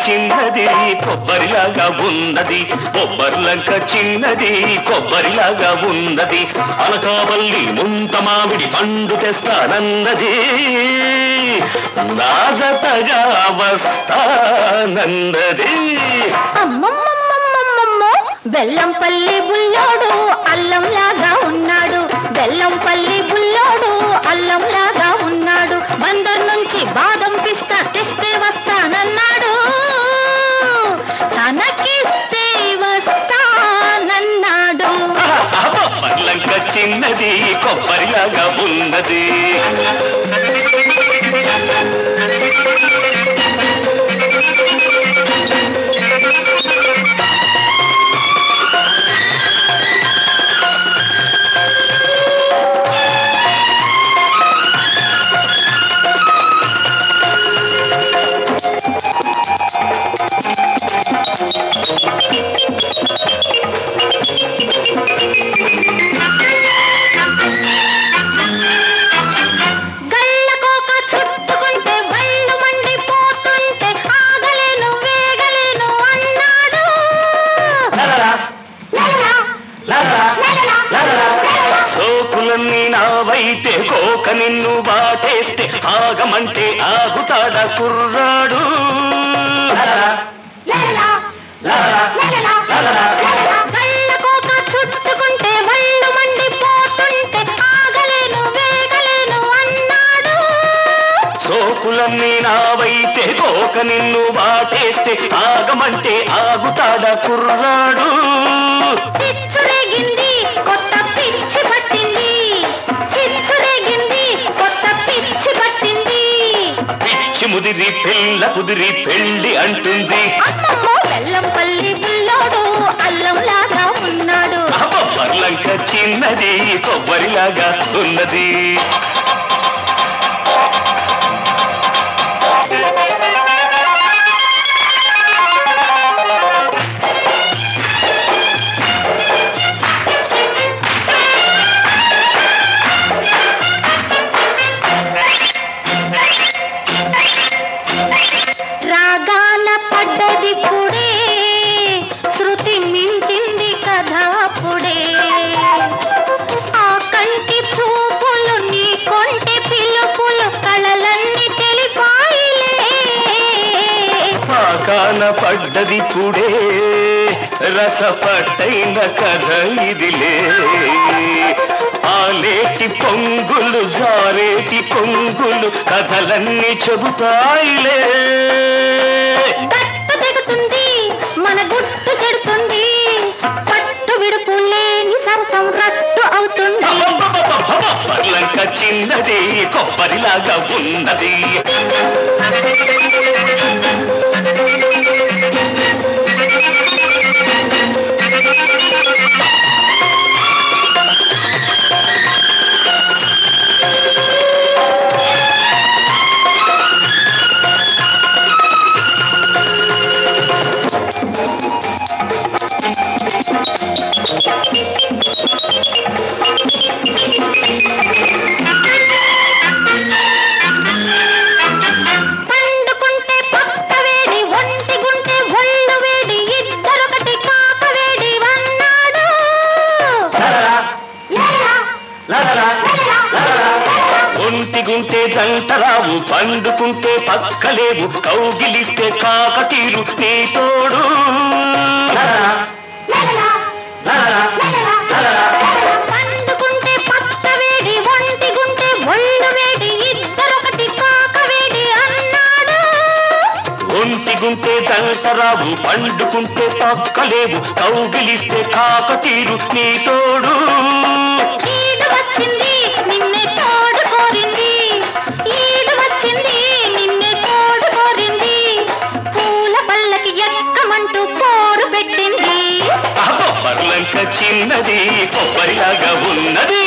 చిన్నది కొబ్బరిలాగా ఉన్నది కొబ్బరిలంక చిన్నది కొబ్బరిలాగా ఉన్నది అలకావల్లి ముంత మామిడి పండు తెస్తానన్నది నాజతగా వస్తానన్నది అమ్మమ్మమ్మమ్మమ్మమ్మో బెల్లంపల్లి బుల్లోడు అల్లంలాగా ఉన్నాడు బెల్లంపల్లి బుల్లోడు అల్లంలాగా ఉన్నాడు బందర్ నుంచి బాదం పిస్తా తెస్తే వస్తానన్నాడు తనకిస్తే వస్తానన్నాడు కొబ్బరిలంక చిన్నది కొబ్బరిలాగా ఉన్నది గళ్ళకోక చుట్టుకుంటే వళ్ళు మండిపోతుంటే ఆగలేను వేగలేను అన్నాడు లలలా, లలలా, లలలా. సోకులన్నీ నావైతే కోక నిన్ను బాటేస్తే ఆగమంటే ఆగుతాడ కుర్రాడు కళ్ళకోక చుట్టుకుంటే వళ్ళు మండిపోతుంటే ఆగలేను వేగలేను అన్నాడు సోకులన్నీ నావైతే కోక నిన్ను బాటేస్తే ఆగమంటే ఆగుతాడ కుర్రాడు చిచ్చురేగింది కొత్త పిచ్చి పట్టింది చిచ్చురేగింది కొత్త పిచ్చి పట్టింది పిచ్చి ముదిరి పిల్ల కుదిరి పెళ్ళి అంటుంది అమ్మమ్మో బెల్లంపల్లి బుల్లోడు అల్లంలాగా ఉన్నాడు పర్లంక చిన్నది కొబ్బరిలాగా ఉన్నది రాగాన పడ్డది పుడే శృతి మించింది కథ అప్పుడే ఆ కంటి చూపులు నీ కొంటి పిలుపులు కళలన్నీ తెలిపాయిలే పాకాన పడ్డది పుడే రసపట్టైన కథ ఇదిలే ఆలేటి పొంగులు జారేటి పొంగులు కథలన్నీ చెబుతాయిలే గట్టు తెగుతుంది మన గుట్టు చెడుతుంది పట్టు విడుపు లేని సరసం రట్టు అవుతుంది పర్లంక చిన్నది కొబ్బరిలాగా ఉన్నది పండుకుంటే పక్క వేడి ఒంటి గుంటే ఒళ్ళు వేడి ఇద్దరొకటి కాక వేడి అన్నాడు లలలా, లలలా, ఒంటిగుంటే జంటరావు పండుకుంటే పక్కలేవు కౌగిలిస్తే కాకతీరు నీ తోడు పండుకుంటే పక్క వేడి ఒంటి గుంటే ఒళ్ళు వేడి ఇద్దరొకటి కాక వేడి అన్నాడు ఒంటిగుంటే జంటరావు పండుకుంటే పక్కలేవు కౌగిలిస్తే కాకతీరు నీ తోడు ఈడు వచ్చింది నిన్నే తోడు కోరింది ఈడు వచ్చింది నిన్నే తోడు కోరింది పూల పల్లకి ఎక్కమంటూ పోరు పెట్టింది ఆ కొబ్బరిలంక చిన్నది కొబ్బరిలాగా ఉన్నది